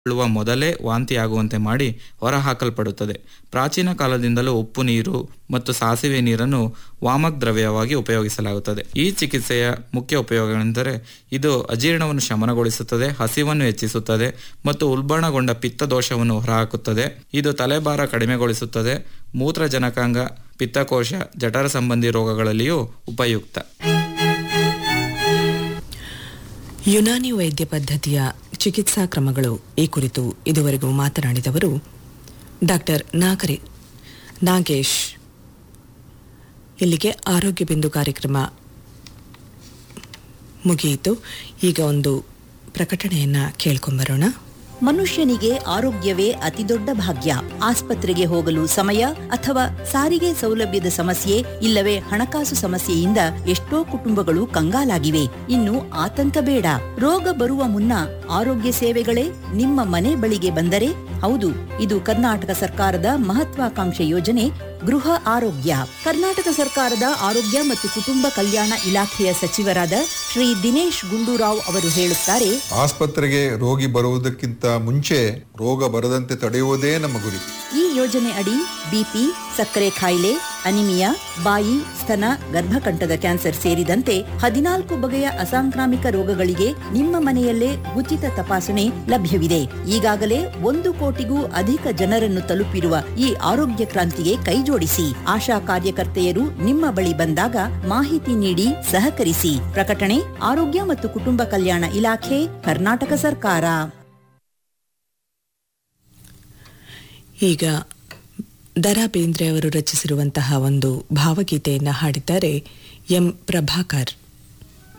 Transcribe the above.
ಳುವ ಮೊದಲೇ ವಾಂತಿಯಾಗುವಂತೆ ಮಾಡಿ ಹೊರಹಾಕಲ್ಪಡುತ್ತದೆ ಪ್ರಾಚೀನ ಕಾಲದಿಂದಲೂ ಉಪ್ಪು ನೀರು ಮತ್ತು ಸಾಸಿವೆ ನೀರನ್ನು ವಾಮಕ್ ದ್ರವ್ಯವಾಗಿ ಉಪಯೋಗಿಸಲಾಗುತ್ತದೆ ಈ ಚಿಕಿತ್ಸೆಯ ಮುಖ್ಯ ಉಪಯೋಗಗಳೆಂದರೆ ಇದು ಅಜೀರ್ಣವನ್ನು ಶಮನಗೊಳಿಸುತ್ತದೆ ಹಸಿವನ್ನು ಹೆಚ್ಚಿಸುತ್ತದೆ ಮತ್ತು ಉಲ್ಬಣಗೊಂಡ ಪಿತ್ತ ದೋಷವನ್ನು ಹೊರಹಾಕುತ್ತದೆ ಇದು ತಲೆಭಾರ ಕಡಿಮೆಗೊಳಿಸುತ್ತದೆ ಮೂತ್ರಜನಕಾಂಗ ಪಿತ್ತಕೋಶ ಜಠರ ಸಂಬಂಧಿ ರೋಗಗಳಲ್ಲಿಯೂ ಉಪಯುಕ್ತ ಯುನಾನಿ ವೈದ್ಯ ಪದ್ಧತಿಯ ಚಿಕಿತ್ಸಾ ಕ್ರಮಗಳು ಈ ಕುರಿತು ಇದುವರೆಗೂ ಮಾತನಾಡಿದವರು ಡಾಕ್ಟರ್ ನಾಗರಿ ನಾಗೇಶ್ ಇಲ್ಲಿಗೆ ಆರೋಗ್ಯ ಬಿಂದು ಕಾರ್ಯಕ್ರಮ ಮುಗಿಯಿತು ಈಗ ಒಂದು ಪ್ರಕಟಣೆಯನ್ನ ಕೇಳ್ಕೊಂಬರೋಣ ಮನುಷ್ಯನಿಗೆ ಆರೋಗ್ಯವೇ ಅತಿದೊಡ್ಡ ಭಾಗ್ಯ ಆಸ್ಪತ್ರೆಗೆ ಹೋಗಲು ಸಮಯ ಅಥವಾ ಸಾರಿಗೆ ಸೌಲಭ್ಯದ ಸಮಸ್ಯೆ ಇಲ್ಲವೇ ಹಣಕಾಸು ಸಮಸ್ಯೆಯಿಂದ ಎಷ್ಟೋ ಕುಟುಂಬಗಳು ಕಂಗಾಲಾಗಿವೆ ಇನ್ನು ಆತಂಕ ಬೇಡ ರೋಗ ಬರುವ ಮುನ್ನ ಆರೋಗ್ಯ ಸೇವೆಗಳೇ ನಿಮ್ಮ ಮನೆ ಬಳಿಗೆ ಬಂದರೆ ಹೌದು ಇದು ಕರ್ನಾಟಕ ಸರ್ಕಾರದ ಮಹತ್ವಾಕಾಂಕ್ಷೆ ಯೋಜನೆ ಗೃಹ ಆರೋಗ್ಯ ಕರ್ನಾಟಕ ಸರ್ಕಾರದ ಆರೋಗ್ಯ ಮತ್ತು ಕುಟುಂಬ ಕಲ್ಯಾಣ ಇಲಾಖೆಯ ಸಚಿವರಾದ ಶ್ರೀ ದಿನೇಶ್ ಗುಂಡೂರಾವ್ ಅವರು ಹೇಳುತ್ತಾರೆ ಆಸ್ಪತ್ರೆಗೆ ರೋಗಿ ಬರುವುದಕ್ಕಿಂತ ಮುಂಚೆ ರೋಗ ಬರದಂತೆ ತಡೆಯುವುದೇ ನಮ್ಮ ಗುರಿ ಈ ಯೋಜನೆ ಅಡಿ ಬಿಪಿ ಸಕ್ಕರೆ ಕಾಯಿಲೆ ಅನಿಮಿಯಾ ಬಾಯಿ ಸ್ತನ ಗರ್ಭಕಂಠದ ಕ್ಯಾನ್ಸರ್ ಸೇರಿದಂತೆ ಹದಿನಾಲ್ಕು ಬಗೆಯ ಅಸಾಂಕ್ರಾಮಿಕ ರೋಗಗಳಿಗೆ ನಿಮ್ಮ ಮನೆಯಲ್ಲೇ ಉಚಿತ ತಪಾಸಣೆ ಲಭ್ಯವಿದೆ ಈಗಾಗಲೇ ಒಂದು ಕೋಟಿಗೂ ಅಧಿಕ ಜನರನ್ನು ತಲುಪಿರುವ ಈ ಆರೋಗ್ಯ ಕ್ರಾಂತಿಗೆ ಕೈಜೋಡಿಸಿ ಆಶಾ ಕಾರ್ಯಕರ್ತೆಯರು ನಿಮ್ಮ ಬಳಿ ಬಂದಾಗ ಮಾಹಿತಿ ನೀಡಿ ಸಹಕರಿಸಿ ಪ್ರಕಟಣೆ ಆರೋಗ್ಯ ಮತ್ತು ಕುಟುಂಬ ಕಲ್ಯಾಣ ಇಲಾಖೆ ಕರ್ನಾಟಕ ಸರ್ಕಾರ ಈಗ ದರಾ ಬೇಂದ್ರೆ ಅವರು ರಚಿಸಿರುವಂತಹ ಒಂದು ಭಾವಗೀತೆಯನ್ನು ಹಾಡಿದ್ದಾರೆ ಎಂ ಪ್ರಭಾಕರ್